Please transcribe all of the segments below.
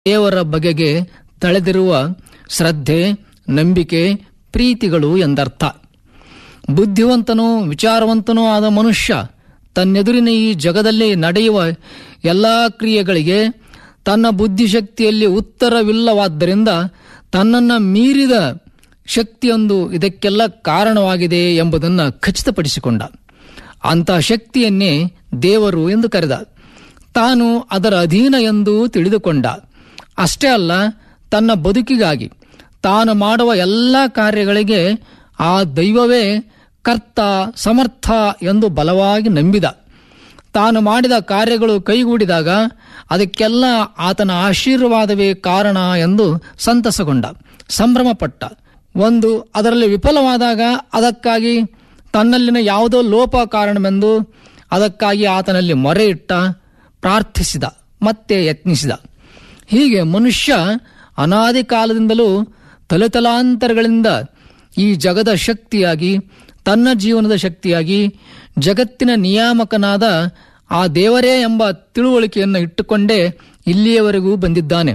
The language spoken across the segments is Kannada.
ದೇವರ ಬಗೆಗೆ ತಳೆದಿರುವ ಶ್ರದ್ಧೆ ನಂಬಿಕೆ ಪ್ರೀತಿಗಳು ಎಂದರ್ಥ ಬುದ್ಧಿವಂತನೂ ವಿಚಾರವಂತನೂ ಆದ ಮನುಷ್ಯ ತನ್ನೆದುರಿನ ಈ ಜಗದಲ್ಲಿ ನಡೆಯುವ ಎಲ್ಲ ಕ್ರಿಯೆಗಳಿಗೆ ತನ್ನ ಬುದ್ಧಿಶಕ್ತಿಯಲ್ಲಿ ಉತ್ತರವಿಲ್ಲವಾದ್ದರಿಂದ ತನ್ನನ್ನು ಮೀರಿದ ಶಕ್ತಿಯೊಂದು ಇದಕ್ಕೆಲ್ಲ ಕಾರಣವಾಗಿದೆ ಎಂಬುದನ್ನು ಖಚಿತಪಡಿಸಿಕೊಂಡ ಅಂಥ ಶಕ್ತಿಯನ್ನೇ ದೇವರು ಎಂದು ಕರೆದ ತಾನು ಅದರ ಅಧೀನ ಎಂದು ತಿಳಿದುಕೊಂಡ ಅಷ್ಟೇ ಅಲ್ಲ ತನ್ನ ಬದುಕಿಗಾಗಿ ತಾನು ಮಾಡುವ ಎಲ್ಲ ಕಾರ್ಯಗಳಿಗೆ ಆ ದೈವವೇ ಕರ್ತ ಸಮರ್ಥ ಎಂದು ಬಲವಾಗಿ ನಂಬಿದ ತಾನು ಮಾಡಿದ ಕಾರ್ಯಗಳು ಕೈಗೂಡಿದಾಗ ಅದಕ್ಕೆಲ್ಲ ಆತನ ಆಶೀರ್ವಾದವೇ ಕಾರಣ ಎಂದು ಸಂತಸಗೊಂಡ ಸಂಭ್ರಮಪಟ್ಟ ಒಂದು ಅದರಲ್ಲಿ ವಿಫಲವಾದಾಗ ಅದಕ್ಕಾಗಿ ತನ್ನಲ್ಲಿನ ಯಾವುದೋ ಲೋಪ ಕಾರಣವೆಂದು ಅದಕ್ಕಾಗಿ ಆತನಲ್ಲಿ ಮೊರೆ ಇಟ್ಟ ಪ್ರಾರ್ಥಿಸಿದ ಮತ್ತೆ ಯತ್ನಿಸಿದ ಹೀಗೆ ಮನುಷ್ಯ ಅನಾದಿ ಕಾಲದಿಂದಲೂ ತಲೆತಲಾಂತರಗಳಿಂದ ಈ ಜಗದ ಶಕ್ತಿಯಾಗಿ ತನ್ನ ಜೀವನದ ಶಕ್ತಿಯಾಗಿ ಜಗತ್ತಿನ ನಿಯಾಮಕನಾದ ಆ ದೇವರೇ ಎಂಬ ತಿಳುವಳಿಕೆಯನ್ನು ಇಟ್ಟುಕೊಂಡೇ ಇಲ್ಲಿಯವರೆಗೂ ಬಂದಿದ್ದಾನೆ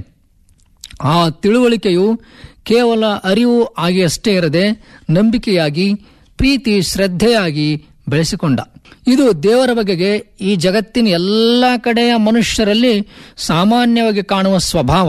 ಆ ತಿಳುವಳಿಕೆಯು ಕೇವಲ ಅರಿವು ಆಗಿ ಅಷ್ಟೇ ಇರದೆ ನಂಬಿಕೆಯಾಗಿ ಪ್ರೀತಿ ಶ್ರದ್ಧೆಯಾಗಿ ಬೆಳೆಸಿಕೊಂಡ ಇದು ದೇವರ ಬಗೆಗೆ ಈ ಜಗತ್ತಿನ ಎಲ್ಲ ಕಡೆಯ ಮನುಷ್ಯರಲ್ಲಿ ಸಾಮಾನ್ಯವಾಗಿ ಕಾಣುವ ಸ್ವಭಾವ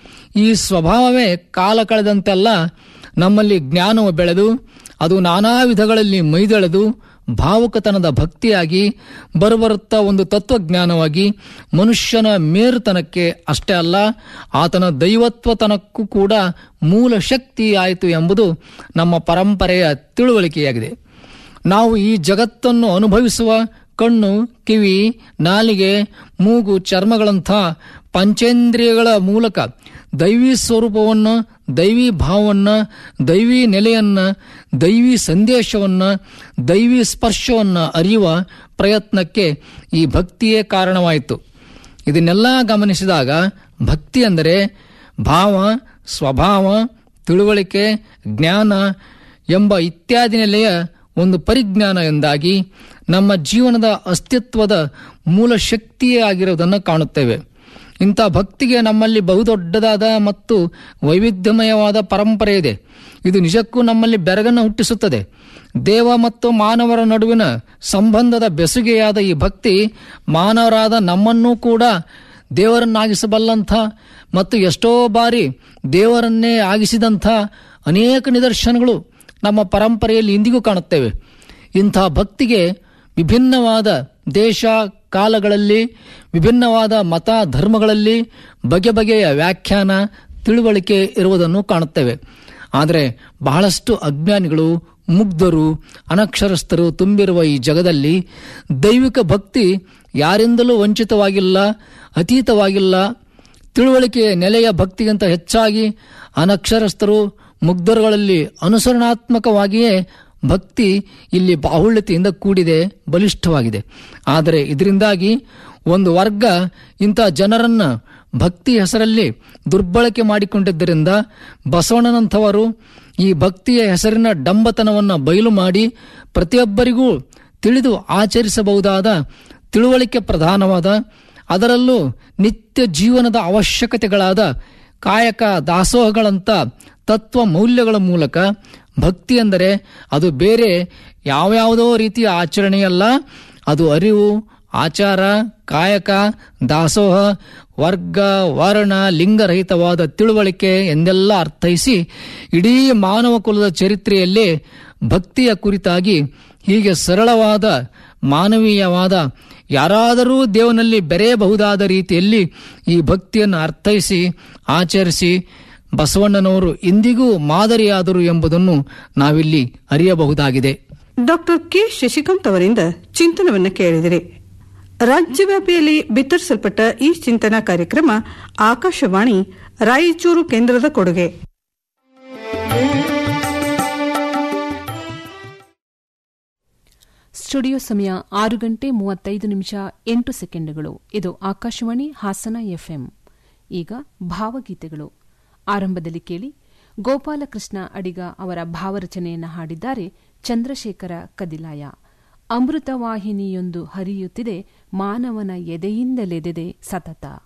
ಈ ಸ್ವಭಾವವೇ ಕಾಲ ಕಳೆದಂತೆಲ್ಲ ನಮ್ಮಲ್ಲಿ ಜ್ಞಾನವು ಬೆಳೆದು ಅದು ನಾನಾ ವಿಧಗಳಲ್ಲಿ ಮೈದೆಳೆದು ಭಾವುಕತನದ ಭಕ್ತಿಯಾಗಿ ಬರುಬರುತ್ತಾ ಒಂದು ತತ್ವಜ್ಞಾನವಾಗಿ ಮನುಷ್ಯನ ಮೇರುತನಕ್ಕೆ ಅಷ್ಟೇ ಅಲ್ಲ ಆತನ ದೈವತ್ವತನಕ್ಕೂ ಕೂಡ ಮೂಲ ಶಕ್ತಿ ಆಯಿತು ಎಂಬುದು ನಮ್ಮ ಪರಂಪರೆಯ ತಿಳುವಳಿಕೆಯಾಗಿದೆ ನಾವು ಈ ಜಗತ್ತನ್ನು ಅನುಭವಿಸುವ ಕಣ್ಣು ಕಿವಿ ನಾಲಿಗೆ ಮೂಗು ಚರ್ಮಗಳಂಥ ಪಂಚೇಂದ್ರಿಯಗಳ ಮೂಲಕ ದೈವಿ ಸ್ವರೂಪವನ್ನು ದೈವಿ ಭಾವವನ್ನು ದೈವಿ ನೆಲೆಯನ್ನು ದೈವಿ ಸಂದೇಶವನ್ನು ದೈವಿ ಸ್ಪರ್ಶವನ್ನು ಅರಿಯುವ ಪ್ರಯತ್ನಕ್ಕೆ ಈ ಭಕ್ತಿಯೇ ಕಾರಣವಾಯಿತು ಇದನ್ನೆಲ್ಲ ಗಮನಿಸಿದಾಗ ಭಕ್ತಿ ಅಂದರೆ ಭಾವ ಸ್ವಭಾವ ತಿಳುವಳಿಕೆ ಜ್ಞಾನ ಎಂಬ ಇತ್ಯಾದಿ ನೆಲೆಯ ಒಂದು ಪರಿಜ್ಞಾನ ಎಂದಾಗಿ ನಮ್ಮ ಜೀವನದ ಅಸ್ತಿತ್ವದ ಮೂಲ ಶಕ್ತಿಯೇ ಆಗಿರುವುದನ್ನು ಕಾಣುತ್ತೇವೆ ಇಂಥ ಭಕ್ತಿಗೆ ನಮ್ಮಲ್ಲಿ ಬಹುದೊಡ್ಡದಾದ ಮತ್ತು ವೈವಿಧ್ಯಮಯವಾದ ಪರಂಪರೆ ಇದೆ ಇದು ನಿಜಕ್ಕೂ ನಮ್ಮಲ್ಲಿ ಬೆರಗನ್ನು ಹುಟ್ಟಿಸುತ್ತದೆ ದೇವ ಮತ್ತು ಮಾನವರ ನಡುವಿನ ಸಂಬಂಧದ ಬೆಸುಗೆಯಾದ ಈ ಭಕ್ತಿ ಮಾನವರಾದ ನಮ್ಮನ್ನೂ ಕೂಡ ದೇವರನ್ನಾಗಿಸಬಲ್ಲಂಥ ಮತ್ತು ಎಷ್ಟೋ ಬಾರಿ ದೇವರನ್ನೇ ಆಗಿಸಿದಂಥ ಅನೇಕ ನಿದರ್ಶನಗಳು ನಮ್ಮ ಪರಂಪರೆಯಲ್ಲಿ ಇಂದಿಗೂ ಕಾಣುತ್ತೇವೆ ಇಂಥ ಭಕ್ತಿಗೆ ವಿಭಿನ್ನವಾದ ದೇಶ ಕಾಲಗಳಲ್ಲಿ ವಿಭಿನ್ನವಾದ ಮತ ಧರ್ಮಗಳಲ್ಲಿ ಬಗೆ ಬಗೆಯ ವ್ಯಾಖ್ಯಾನ ತಿಳುವಳಿಕೆ ಇರುವುದನ್ನು ಕಾಣುತ್ತೇವೆ ಆದರೆ ಬಹಳಷ್ಟು ಅಜ್ಞಾನಿಗಳು ಮುಗ್ಧರು ಅನಕ್ಷರಸ್ಥರು ತುಂಬಿರುವ ಈ ಜಗದಲ್ಲಿ ದೈವಿಕ ಭಕ್ತಿ ಯಾರಿಂದಲೂ ವಂಚಿತವಾಗಿಲ್ಲ ಅತೀತವಾಗಿಲ್ಲ ತಿಳುವಳಿಕೆಯ ನೆಲೆಯ ಭಕ್ತಿಗಿಂತ ಹೆಚ್ಚಾಗಿ ಅನಕ್ಷರಸ್ಥರು ಮುಗ್ಧರುಗಳಲ್ಲಿ ಅನುಸರಣಾತ್ಮಕವಾಗಿಯೇ ಭಕ್ತಿ ಇಲ್ಲಿ ಬಾಹುಳ್ಯತೆಯಿಂದ ಕೂಡಿದೆ ಬಲಿಷ್ಠವಾಗಿದೆ ಆದರೆ ಇದರಿಂದಾಗಿ ಒಂದು ವರ್ಗ ಇಂಥ ಜನರನ್ನ ಭಕ್ತಿ ಹೆಸರಲ್ಲಿ ದುರ್ಬಳಕೆ ಮಾಡಿಕೊಂಡಿದ್ದರಿಂದ ಬಸವಣ್ಣನಂಥವರು ಈ ಭಕ್ತಿಯ ಹೆಸರಿನ ಡಂಬತನವನ್ನು ಬಯಲು ಮಾಡಿ ಪ್ರತಿಯೊಬ್ಬರಿಗೂ ತಿಳಿದು ಆಚರಿಸಬಹುದಾದ ತಿಳುವಳಿಕೆ ಪ್ರಧಾನವಾದ ಅದರಲ್ಲೂ ನಿತ್ಯ ಜೀವನದ ಅವಶ್ಯಕತೆಗಳಾದ ಕಾಯಕ ದಾಸೋಹಗಳಂಥ ತತ್ವ ಮೌಲ್ಯಗಳ ಮೂಲಕ ಭಕ್ತಿ ಎಂದರೆ ಅದು ಬೇರೆ ಯಾವ್ಯಾವುದೋ ರೀತಿಯ ಆಚರಣೆಯಲ್ಲ ಅದು ಅರಿವು ಆಚಾರ ಕಾಯಕ ದಾಸೋಹ ವರ್ಗ ವರ್ಣ ಲಿಂಗರಹಿತವಾದ ತಿಳುವಳಿಕೆ ಎಂದೆಲ್ಲ ಅರ್ಥೈಸಿ ಇಡೀ ಮಾನವ ಕುಲದ ಚರಿತ್ರೆಯಲ್ಲೇ ಭಕ್ತಿಯ ಕುರಿತಾಗಿ ಹೀಗೆ ಸರಳವಾದ ಮಾನವೀಯವಾದ ಯಾರಾದರೂ ದೇವನಲ್ಲಿ ಬೆರೆಯಬಹುದಾದ ರೀತಿಯಲ್ಲಿ ಈ ಭಕ್ತಿಯನ್ನು ಅರ್ಥೈಸಿ ಆಚರಿಸಿ ಬಸವಣ್ಣನವರು ಇಂದಿಗೂ ಮಾದರಿಯಾದರು ಎಂಬುದನ್ನು ನಾವಿಲ್ಲಿ ಅರಿಯಬಹುದಾಗಿದೆ ಡಾಕ್ಟರ್ ಕೆ ಶಶಿಕಾಂತ್ ಅವರಿಂದ ಚಿಂತನವನ್ನು ಕೇಳಿದಿರಿ ರಾಜ್ಯವ್ಯಾಪಿಯಲ್ಲಿ ಬಿತ್ತರಿಸಲ್ಪಟ್ಟ ಈ ಚಿಂತನಾ ಕಾರ್ಯಕ್ರಮ ಆಕಾಶವಾಣಿ ರಾಯಚೂರು ಕೇಂದ್ರದ ಕೊಡುಗೆ ಸ್ಟುಡಿಯೋ ಸಮಯ ಆರು ಗಂಟೆ ಮೂವತ್ತೈದು ನಿಮಿಷ ಎಂಟು ಸೆಕೆಂಡುಗಳು ಇದು ಆಕಾಶವಾಣಿ ಹಾಸನ ಎಫ್ಎಂ ಈಗ ಭಾವಗೀತೆಗಳು ಆರಂಭದಲ್ಲಿ ಕೇಳಿ ಗೋಪಾಲಕೃಷ್ಣ ಅಡಿಗ ಅವರ ಭಾವರಚನೆಯನ್ನು ಹಾಡಿದ್ದಾರೆ ಚಂದ್ರಶೇಖರ ಕದಿಲಾಯ ಅಮೃತವಾಹಿನಿಯೊಂದು ಹರಿಯುತ್ತಿದೆ ಮಾನವನ ಎದೆಯಿಂದಲೆದೆದೆ ಸತತ